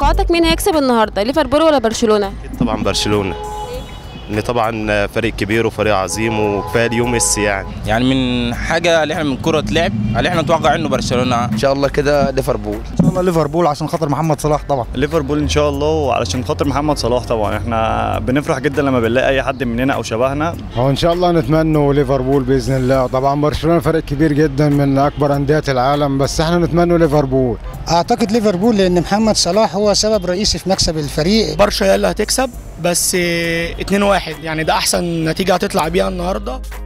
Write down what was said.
توقعاتك مين هيكسب النهارده ليفربول ولا برشلونه أكيد طبعا برشلونه ان طبعا فريق كبير وفريق عظيم وكفايه اليوم ميسي يعني يعني من حاجه اللي احنا من كره لعب اللي احنا نتوقع انه برشلونه ان شاء الله كده ليفربول ان شاء الله ليفربول عشان خاطر محمد صلاح طبعا ليفربول ان شاء الله وعلشان خاطر محمد صلاح طبعا احنا بنفرح جدا لما بنلاقي اي حد مننا او شبهنا هو ان شاء الله نتمنى ليفربول باذن الله طبعا برشلونه فريق كبير جدا من اكبر انديه العالم بس احنا نتمنى ليفربول اعتقد ليفربول لان محمد صلاح هو سبب رئيسي في مكسب الفريق برشا هي اللي هتكسب بس 2-1 يعني ده احسن نتيجه هتطلع بيها النهارده